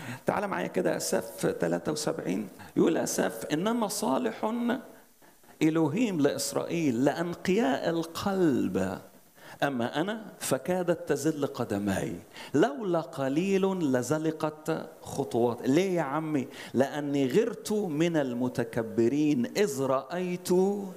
تعال معايا كده اساف 73 يقول اساف انما صالح الوهيم لاسرائيل لانقياء القلب أما أنا فكادت تزل قدماي لولا قليل لزلقت خطوات ليه يا عمي لأني غرت من المتكبرين إذ رأيت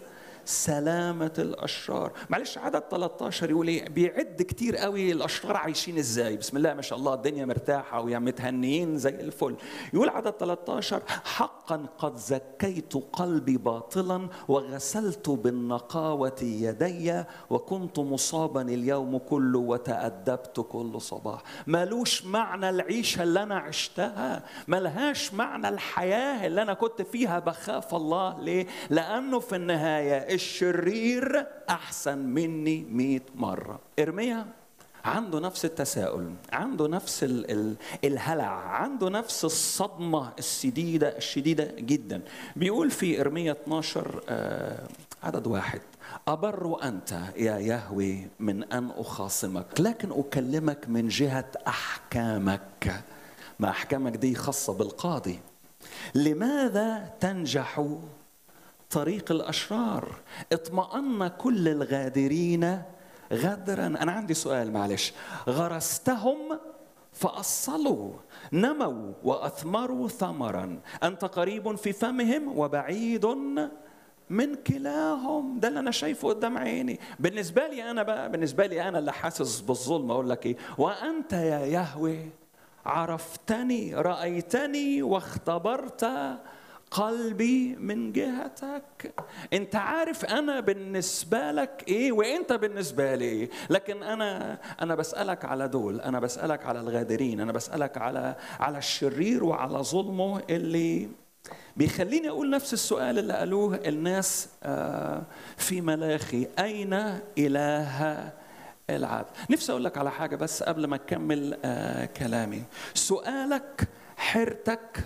سلامة الأشرار معلش عدد 13 يقول إيه بيعد كتير قوي الأشرار عايشين إزاي بسم الله ما شاء الله الدنيا مرتاحة ويا متهنيين زي الفل يقول عدد 13 حقا قد زكيت قلبي باطلا وغسلت بالنقاوة يدي وكنت مصابا اليوم كله وتأدبت كل صباح مالوش معنى العيشة اللي أنا عشتها ملهاش معنى الحياة اللي أنا كنت فيها بخاف الله ليه لأنه في النهاية الشرير أحسن مني مئة مرة إرميا عنده نفس التساؤل عنده نفس ال ال الهلع عنده نفس الصدمة الشديدة الشديدة جدا بيقول في إرميا 12 آه عدد واحد أبر أنت يا يهوي من أن أخاصمك لكن أكلمك من جهة أحكامك ما أحكامك دي خاصة بالقاضي لماذا تنجح طريق الأشرار اطمأن كل الغادرين غدرا أنا عندي سؤال معلش غرستهم فأصلوا نموا وأثمروا ثمرا أنت قريب في فمهم وبعيد من كلاهم ده اللي انا شايفه قدام عيني بالنسبه لي انا بقى بالنسبه لي انا اللي حاسس بالظلم اقول لك ايه وانت يا يهوه عرفتني رايتني واختبرت قلبي من جهتك انت عارف انا بالنسبه لك ايه وانت بالنسبه لي ايه لكن انا انا بسالك على دول انا بسالك على الغادرين انا بسالك على على الشرير وعلى ظلمه اللي بيخليني اقول نفس السؤال اللي قالوه الناس في ملاخي اين اله العدل نفسي اقول لك على حاجه بس قبل ما اكمل كلامي سؤالك حيرتك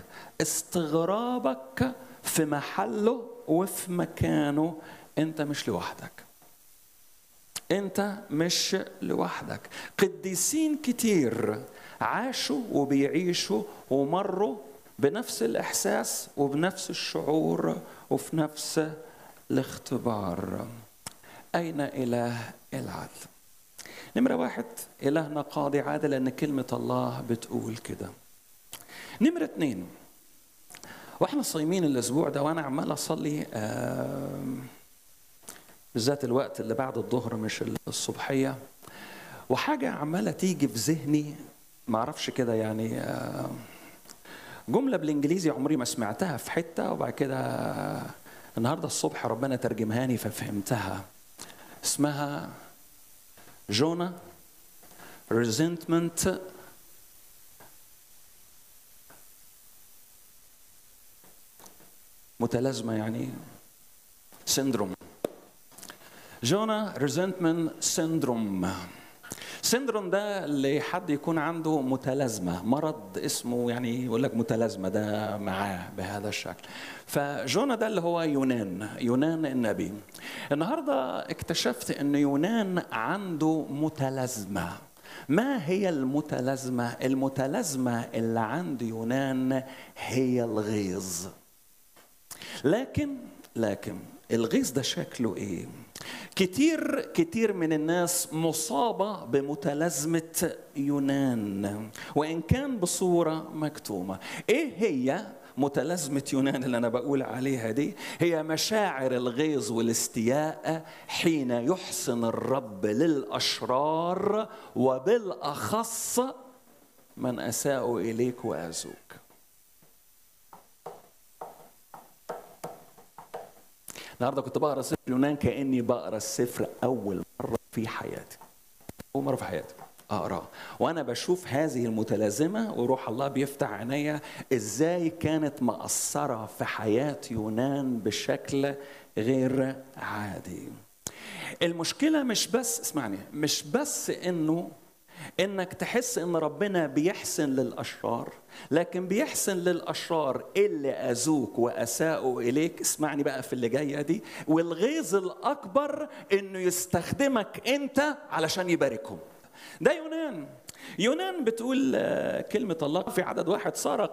استغرابك في محله وفي مكانه انت مش لوحدك انت مش لوحدك قديسين كتير عاشوا وبيعيشوا ومروا بنفس الاحساس وبنفس الشعور وفي نفس الاختبار اين اله العدل نمره واحد الهنا قاضي عادل لان كلمه الله بتقول كده نمرة اتنين واحنا صايمين الاسبوع ده وانا عمال اصلي بالذات الوقت اللي بعد الظهر مش الصبحيه وحاجه عماله تيجي في ذهني ما اعرفش كده يعني جمله بالانجليزي عمري ما سمعتها في حته وبعد كده النهارده الصبح ربنا ترجمهاني ففهمتها اسمها جونا resentment متلازمه يعني سندروم جونا ريزنتمنت سندروم سندروم ده اللي حد يكون عنده متلازمه مرض اسمه يعني يقول لك متلازمه ده معاه بهذا الشكل فجونا ده اللي هو يونان يونان النبي النهارده اكتشفت ان يونان عنده متلازمه ما هي المتلازمه المتلازمه اللي عند يونان هي الغيظ لكن لكن الغيظ ده شكله ايه كتير كتير من الناس مصابة بمتلازمة يونان وإن كان بصورة مكتومة إيه هي متلازمة يونان اللي أنا بقول عليها دي هي مشاعر الغيظ والاستياء حين يحسن الرب للأشرار وبالأخص من أساءوا إليك وأذوك النهارده كنت بقرا سفر يونان كاني بقرا السفر اول مره في حياتي اول مره في حياتي اقراه وانا بشوف هذه المتلازمه وروح الله بيفتح عينيا ازاي كانت مأثره في حياه يونان بشكل غير عادي المشكله مش بس اسمعني مش بس انه انك تحس ان ربنا بيحسن للاشرار لكن بيحسن للاشرار اللي اذوك واساءوا اليك اسمعني بقى في اللي جايه دي والغيظ الاكبر انه يستخدمك انت علشان يباركهم ده يونان يونان بتقول كلمة الله في عدد واحد سارق